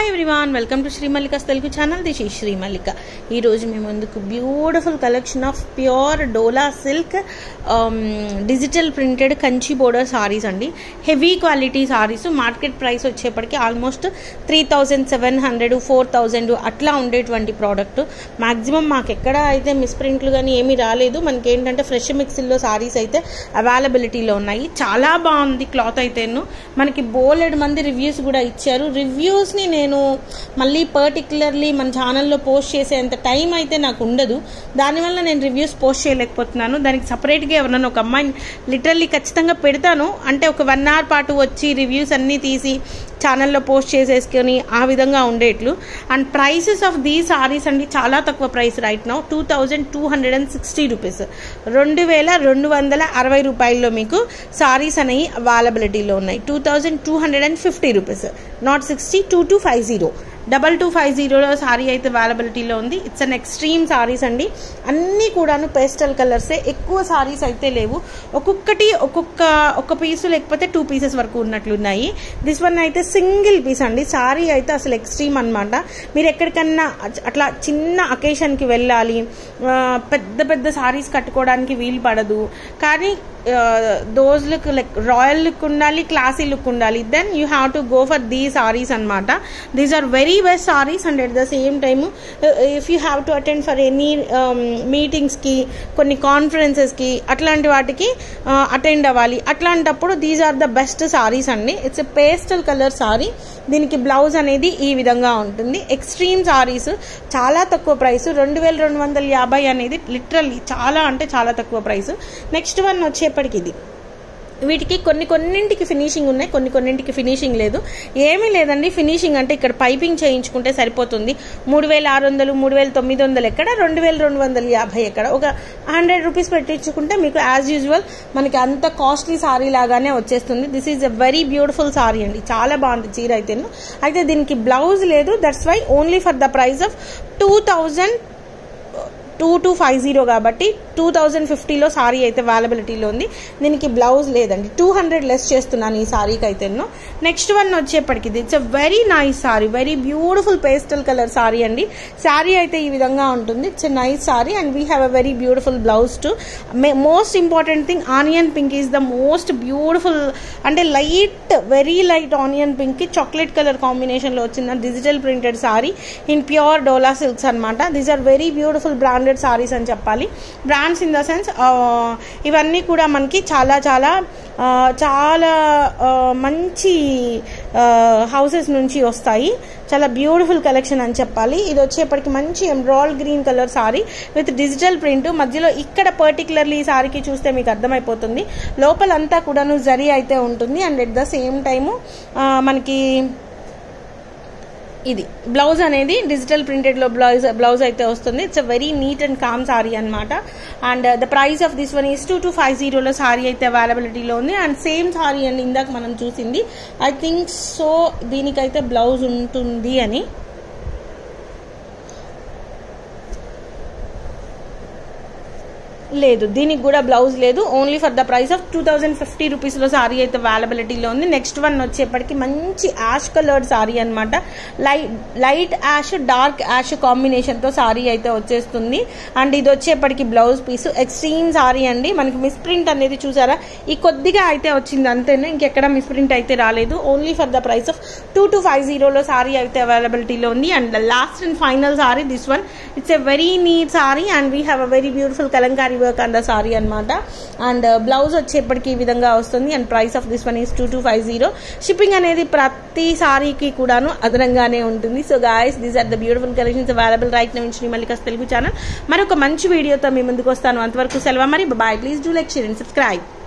hi everyone welcome to Srimallika's Telugu channel this ఈ శ్రీమల్లిక ఈరోజు మేము ముందుకు beautiful collection of pure dola silk digital printed Kanchi border saris అండి heavy quality saris market price వచ్చేప్పటికి almost three thousand seven hundred four thousand అట్లా ఉండేటువంటి product maximum మాకు ఎక్కడ అయితే మిస్ప్రింట్లు కానీ ఏమీ రాలేదు మనకి ఏంటంటే ఫ్రెష్ మిక్సీల్లో సారీస్ అయితే అవైలబిలిటీలో ఉన్నాయి చాలా బాగుంది క్లాత్ అయితేను మనకి బోలెడ్ మంది రివ్యూస్ కూడా ఇచ్చారు రివ్యూస్ని నేను మళ్ళీ పర్టికులర్లీ మన ఛానల్లో పోస్ట్ చేసేంత టైం అయితే నాకు ఉండదు దానివల్ల నేను రివ్యూస్ పోస్ట్ చేయలేకపోతున్నాను దానికి సపరేట్గా ఎవరన్నా ఒక అమ్మాయిని లిటరల్లీ ఖచ్చితంగా పెడతాను అంటే ఒక వన్ అవర్ పాటు వచ్చి రివ్యూస్ అన్నీ తీసి ఛానల్లో పోస్ట్ చేసేసుకొని ఆ విధంగా ఉండేట్లు అండ్ ప్రైసెస్ ఆఫ్ దీ సారీస్ అండి చాలా తక్కువ price right now two thousand two hundred and sixty rupees రెండు వేల రెండు వందల అరవై రూపాయల్లో మీకు సారీస్ అనేవి అవైలబిలిటీలో ఉన్నాయి two thousand two hundred and fifty rupees not sixty two two five zero double two five జీరోలో సారీ అయితే అవైలబిలిటీలో ఉంది ఇట్స్ అన్ ఎక్స్ట్రీమ్ సారీస్ అండి అన్నీ కూడాను పేస్టల్ కలర్సే ఎక్కువ సారీస్ అయితే లేవు ఒక్కొక్కటి ఒక్కొక్క ఒక పీసు లేకపోతే టూ పీసెస్ వరకు ఉన్నట్లున్నాయి దిస్ వన్ అయితే సింగిల్ పీస్ అండి సారీ అయితే అసలు ఎక్స్ట్రీమ్ అనమాట మీరు ఎక్కడికన్నా అట్లా చిన్న అకేషన్కి వెళ్ళాలి పెద్ద పెద్ద సారీస్ కట్టుకోవడానికి వీలు పడదు కానీ those look like royal look ఉండాలి క్లాసీ లుక్ ఉండాలి then you have to go for the saris అనమాట these are very best saris and at the same time if you have to attend for any మీటింగ్స్కి కొన్ని కాన్ఫరెన్సెస్కి అట్లాంటి వాటికి అటెండ్ అవ్వాలి అట్లాంటప్పుడు these are the best saris అండి it's a pastel colour sari దీనికి బ్లౌజ్ అనేది ఈ విధంగా ఉంటుంది ఎక్స్ట్రీమ్ సారీస్ చాలా తక్కువ ప్రైస్ రెండు వేల రెండు వందల యాభై అనేది లిటరల్లీ చాలా అంటే చాలా తక్కువ ప్రైస్ నెక్స్ట్ వన్ వచ్చేప్పటికి ఇది వీటికి కొన్ని కొన్నింటికి ఫినిషింగ్ ఉన్నాయి కొన్ని కొన్నింటికి ఫినిషింగ్ లేదు ఏమీ లేదండి ఫినిషింగ్ అంటే ఇక్కడ పైపింగ్ చేయించుకుంటే సరిపోతుంది మూడు వేల ఆరు వందలు మూడు వేల తొమ్మిది వందలు ఎక్కడ రెండు వేల రెండు వందల యాభై ఎక్కడ ఒక హండ్రెడ్ రూపీస్ పెట్టించుకుంటే మీకు యాజ్ యూజువల్ మనకి అంత కాస్ట్లీ సారీ లాగానే వచ్చేస్తుంది this is a very beautiful sari అండి చాలా బాగుంది చీర అయితేను అయితే దీనికి బ్లౌజ్ లేదు that's why only for the price of two thousand two two five zero కాబట్టి టూ థౌజండ్ ఫిఫ్టీలో సారీ అయితే అవైలబిలిటీలో ఉంది దీనికి బ్లౌజ్ లేదండి టూ హండ్రెడ్ లెస్ చేస్తున్నాను ఈ సారీకి అయితేను నెక్స్ట్ వన్ వచ్చేప్పటికి it's a very nice sari very beautiful pastel colour sari అండి సారీ అయితే ఈ విధంగా ఉంటుంది it's a nice sari and we have a very beautiful blouse to most important thing onion pink is the most beautiful అంటే లైట్ వెరీ లైట్ ఆనియన్ పింక్కి chocolate colour కాంబినేషన్లో వచ్చిన digital printed sari in pure dola silks అనమాట these are very beautiful branded saris అని చెప్పాలి brands in the sense ఇవన్నీ కూడా మనకి చాలా చాలా చాలా మంచి హౌసెస్ నుంచి వస్తాయి చాలా బ్యూటిఫుల్ కలెక్షన్ అని చెప్పాలి ఇది వచ్చేప్పటికి మంచి embroidered green colour sari with digital print మధ్యలో ఇక్కడ పర్టికులర్లీ ఈ సారీకి చూస్తే మీకు అర్థమైపోతుంది లోపలంతా కూడాను జరీ అయితే ఉంటుంది and at the same time మనకి ఇది బ్లౌజ్ అనేది డిజిటల్ ప్రింటెడ్లో బ్లౌజ్ బ్లౌజ్ అయితే వస్తుంది it's a very neat and calm sari అనమాట and the price of this one is two two five జీరోలో సారీ అయితే అవైలబిలిటీలో ఉంది అండ్ సేమ్ సారీ అండి ఇందాక మనం చూసింది ఐ థింక్ సో దీనికైతే బ్లౌజ్ ఉంటుంది అని లేదు దీనికి కూడా బ్లౌజ్ లేదు only for the price of two thousand fifty రూపీస్లో సారీ అయితే అవైలబిలిటీలో ఉంది నెక్స్ట్ వన్ వచ్చేప్పటికి మంచి యాష్ కలర్డ్ సారీ అనమాట light light ash dark ash కాంబినేషన్తో సారీ అయితే వచ్చేస్తుంది అండ్ ఇది వచ్చేప్పటికి బ్లౌజ్ పీస్ ఎక్స్ట్రీమ్ సారీ అండి మనకి మిస్ప్రింట్ అనేది చూసారా ఈ కొద్దిగా అయితే వచ్చింది అంతేనే ఇంకెక్కడ మిస్ప్రింట్ అయితే రాలేదు only for the price of two two five జీరోలో సారీ అయితే అవైలబిలిటీలో ఉంది and last and final sari this one it's a very neat sari and we have a very beautiful Kalamkari work and sari అనమాట అండ్ బ్లౌజ్ వచ్చేప్పటికి ఈ విధంగా వస్తుంది and price of this one is two two five zero shipping అనేది ప్రతి సారీకి కూడాను అదనంగానే ఉంటుంది so guys these are the beautiful collections available right now Srimallika's Telugu channel మరొక మంచి వీడియోతో మీ ముందుకు వస్తాను అంతవరకు సెలవు మరి bye please do like share and subscribe